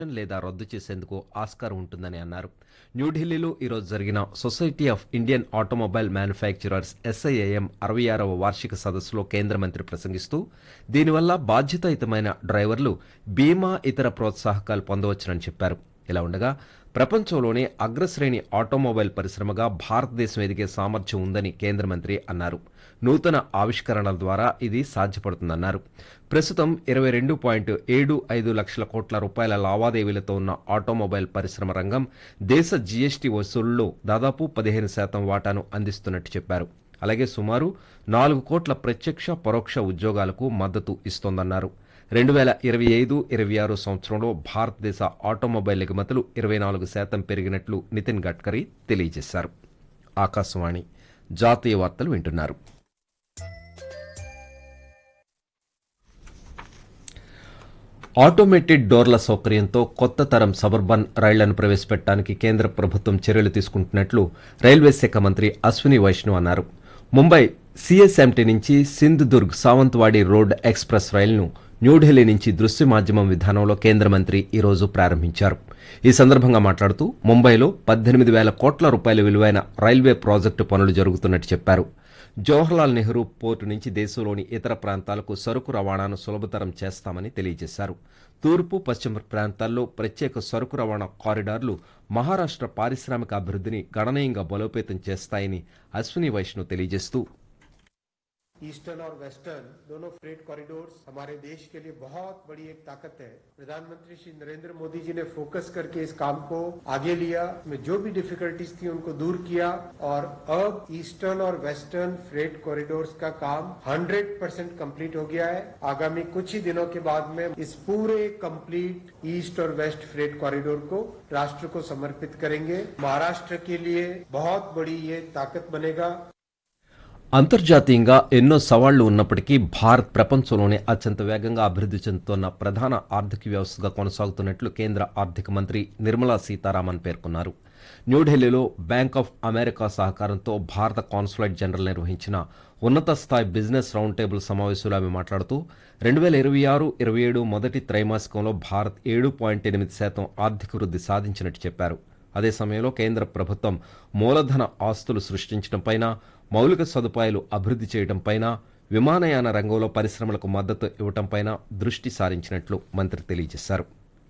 లేదా రద్దు చేసేందుకు ఆస్కారం ఉంటుందని అన్నారు న్యూఢిల్లీలో ఈరోజు జరిగిన society of Indian automobile manufacturers SIAM అరవై ఆరవ వార్షిక సదస్సులో కేంద్ర మంత్రి ప్రసంగిస్తూ దీనివల్ల బాధ్యతాయుతమైన డ్రైవర్లు బీమా ఇతర ప్రోత్సాహకాలు పొందవచ్చునని చెప్పారు ఇలా ఉండగా ప్రపంచంలోనే అగ్రశ్రేణి ఆటోమొబైల్ పరిశ్రమగా భారతదేశం ఎదిగే సామర్థ్యం ఉందని కేంద్ర మంత్రి అన్నారు నూతన ఆవిష్కరణల ద్వారా ఇది సాధ్యపడుతుందన్నారు ప్రస్తుతం ఇరవై రెండు పాయింట్ ఏడు ఐదు లక్షల కోట్ల రూపాయల లావాదేవీలతో ఉన్న ఆటోమొబైల్ పరిశ్రమ రంగం దేశ జీఎస్టీ వసూళ్లలో దాదాపు పదిహేను శాతం వాటాను అందిస్తున్నట్టు చెప్పారు అలాగే సుమారు నాలుగు కోట్ల ప్రత్యక్ష పరోక్ష ఉద్యోగాలకు మద్దతు ఇస్తోందన్నారు రెండు వేల ఇరవై ఐదు ఇరవై ఆరు సంవత్సరంలో భారతదేశ ఆటోమొబైల్ ఎగుమతులు ఇరవై నాలుగు శాతం పెరిగినట్లు నితిన్ గడ్కరీ తెలియజేశారు ఆకాశవాణి జాతీయ వార్తలు వింటున్నారు ఆటోమేటెడ్ డోర్ల సౌకర్యంతో కొత్త తరం సబర్బన్ రైళ్లను ప్రవేశపెట్టడానికి కేంద్ర ప్రభుత్వం చర్యలు తీసుకుంటున్నట్లు రైల్వే శాఖ మంత్రి అశ్విని వైష్ణవ్ అన్నారు ముంబై సిఎస్ఎంటీ నుంచి సింధుదుర్గ్ సావంత్వాడి రోడ్ ఎక్స్ప్రెస్ రైలును న్యూఢిల్లీ నుంచి దృశ్య మాధ్యమం విధానంలో కేంద్ర మంత్రి ఈరోజు ప్రారంభించారు ఈ సందర్భంగా మాట్లాడుతూ ముంబైలో పద్దెనిమిది వేల కోట్ల రూపాయల విలువైన రైల్వే ప్రాజెక్టు పనులు జరుగుతున్నట్టు చెప్పారు జవహర్లాల్ నెహ్రూ పోర్టు నుంచి దేశంలోని ఇతర ప్రాంతాలకు సరుకు రవాణాను సులభతరం చేస్తామని తెలియజేశారు తూర్పు పశ్చిమ ప్రాంతాల్లో ప్రత్యేక సరుకు రవాణా కారిడార్లు మహారాష్ట్ర పారిశ్రామిక అభివృద్ధిని గణనీయంగా బలోపేతం చేస్తాయని అశ్విని వైష్ణవ్ తెలియజేస్తూ ईस्टर्न और वेस्टर्न दोनों फ्रेट कॉरिडोर्स हमारे देश के लिए बहुत बड़ी एक ताकत है प्रधानमंत्री श्री नरेंद्र मोदी जी ने फोकस करके इस काम को आगे लिया में जो भी डिफिकल्टीज थी उनको दूर किया और अब ईस्टर्न और वेस्टर्न फ्रेट कॉरिडोर्स का काम 100 परसेंट कम्प्लीट हो गया है आगामी कुछ ही दिनों के बाद में इस पूरे कंप्लीट ईस्ट और वेस्ट फ्रेट कॉरिडोर को राष्ट्र को समर्पित करेंगे महाराष्ट्र के लिए बहुत बड़ी ये ताकत बनेगा అంతర్జాతీయంగా ఎన్నో సవాళ్లు ఉన్నప్పటికీ భారత్ ప్రపంచంలోనే అత్యంత వేగంగా అభివృద్ధి చెందుతున్న ప్రధాన ఆర్థిక వ్యవస్థగా కొనసాగుతున్నట్లు కేంద్ర ఆర్థిక మంత్రి నిర్మలా సీతారామన్ పేర్కొన్నారు న్యూఢిల్లీలో బ్యాంక్ ఆఫ్ అమెరికా సహకారంతో భారత కాన్సులేట్ జనరల్ నిర్వహించిన ఉన్నత స్థాయి బిజినెస్ రౌండ్ టేబుల్ సమావేశంలో ఆమె మాట్లాడుతూ రెండు వేల ఇరవై ఆరు ఇరవై ఏడు మొదటి త్రైమాసికంలో భారత్ ఏడు పాయింట్ ఎనిమిది శాతం ఆర్థిక వృద్ధి సాధించినట్టు చెప్పారు అదే సమయంలో కేంద్ర ప్రభుత్వం మూలధన ఆస్తులు సృష్టించడంపైన మౌలిక సదుపాయాలు అభివృద్ధి చేయడంపైన విమానయాన రంగంలో పరిశ్రమలకు మద్దతు ఇవ్వడంపైన దృష్టి సారించినట్లు మంత్రి తెలియజేశారు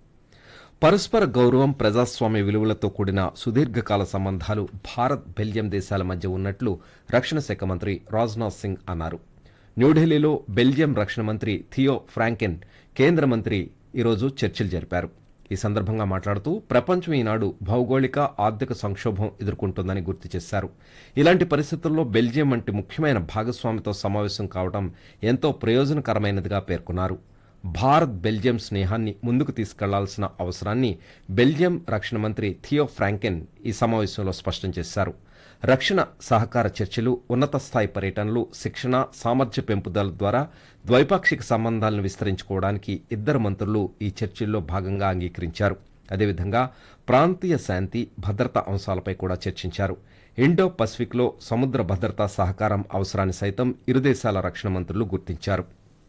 పరస్పర గౌరవం ప్రజాస్వామ్య విలువలతో కూడిన సుదీర్ఘకాల సంబంధాలు భారత్ బెల్జియం దేశాల మధ్య ఉన్నట్లు రక్షణ శాఖ మంత్రి రాజ్నాథ్ సింగ్ అన్నారు న్యూఢిల్లీలో బెల్జియం రక్షణ మంత్రి థియో ఫ్రాంకెన్ కేంద్ర మంత్రి ఈరోజు చర్చలు జరిపారు ఈ సందర్భంగా మాట్లాడుతూ ప్రపంచం ఈనాడు భౌగోళిక ఆర్థిక సంక్షోభం ఎదుర్కొంటోందని గుర్తు చేశారు ఇలాంటి పరిస్థితుల్లో బెల్జియం వంటి ముఖ్యమైన భాగస్వామితో సమావేశం కావడం ఎంతో ప్రయోజనకరమైనదిగా పేర్కొన్నారు భారత్ బెల్జియం స్నేహాన్ని ముందుకు తీసుకెళ్లాల్సిన అవసరాన్ని బెల్జియం రక్షణ మంత్రి థియో ఫ్రాంకెన్ ఈ సమావేశంలో స్పష్టం చేశారు రక్షణ సహకార చర్చలు ఉన్నత స్థాయి పర్యటనలు శిక్షణ సామర్థ్య పెంపుదల ద్వారా ద్వైపాక్షిక సంబంధాలను విస్తరించుకోవడానికి ఇద్దరు మంత్రులు ఈ చర్చల్లో భాగంగా అంగీకరించారు అదేవిధంగా ప్రాంతీయ శాంతి భద్రతా అంశాలపై కూడా చర్చించారు ఇండో పసిఫిక్లో సముద్ర భద్రతా సహకారం అవసరాన్ని సైతం ఇరు దేశాల రక్షణ మంత్రులు గుర్తించారు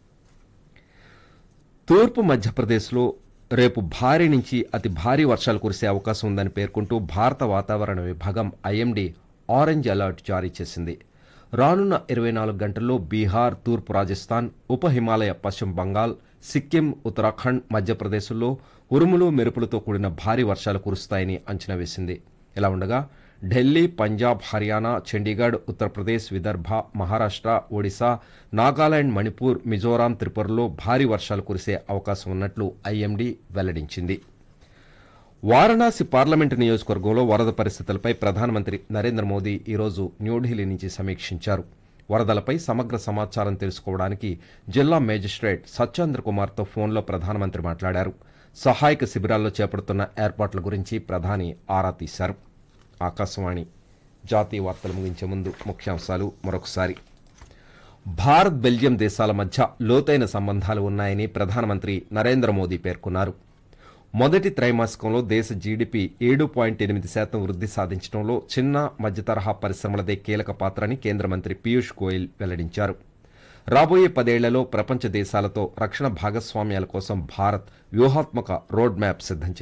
తూర్పు మధ్యప్రదేశ్లో రేపు భారీ నుంచి అతి భారీ వర్షాలు కురిసే అవకాశం ఉందని పేర్కొంటూ భారత వాతావరణ విభాగం ఐఎండీ ఆరెంజ్ అలర్ట్ జారీ చేసింది రానున్న ఇరవై నాలుగు గంటల్లో బీహార్ తూర్పు రాజస్థాన్ ఉప హిమాలయ పశ్చిమ బంగాల్ సిక్కిం ఉత్తరాఖండ్ మధ్యప్రదేశ్లో ఉరుములు మెరుపులతో కూడిన భారీ వర్షాలు కురుస్తాయని అంచనా వేసింది ఇలా ఉండగా ఢిల్లీ పంజాబ్ హర్యానా చండీగఢ్ ఉత్తరప్రదేశ్ విదర్భ మహారాష్ట్ర ఒడిశా నాగాలాండ్ మణిపూర్ మిజోరాం త్రిపురలో భారీ వర్షాలు కురిసే అవకాశం ఉన్నట్లు ఐఎండీ వెల్లడించింది వారణాసి పార్లమెంటు నియోజకవర్గంలో వరద పరిస్థితులపై ప్రధానమంత్రి నరేంద్ర మోదీ ఈరోజు న్యూఢిల్లీ నుంచి సమీక్షించారు వరదలపై సమగ్ర సమాచారం తెలుసుకోవడానికి జిల్లా మేజిస్ట్రేట్ సత్యేంద్ర కుమార్తో ఫోన్లో ప్రధానమంత్రి మాట్లాడారు సహాయక శిబిరాల్లో చేపడుతున్న ఏర్పాట్ల గురించి ప్రధాని ఆరా తీశారు ఆకాశవాణి జాతీయ వార్తలు ముగించే ముందు ముఖ్యాంశాలు మరొకసారి భారత్ బెల్జియం దేశాల మధ్య లోతైన సంబంధాలు ఉన్నాయని ప్రధానమంత్రి నరేంద్ర మోదీ పేర్కొన్నారు మొదటి త్రైమాసికంలో దేశ జీడిపి ఏడు పాయింట్ ఎనిమిది శాతం వృద్ధి సాధించడంలో చిన్న మధ్యతరహా పరిశ్రమలదే కీలక పాత్రని కేంద్ర మంత్రి పీయూష్ గోయల్ వెల్లడించారు రాబోయే పదేళ్లలో ప్రపంచ దేశాలతో రక్షణ భాగస్వామ్యాల కోసం భారత్ వ్యూహాత్మక రోడ్ మ్యాప్ సిద్దం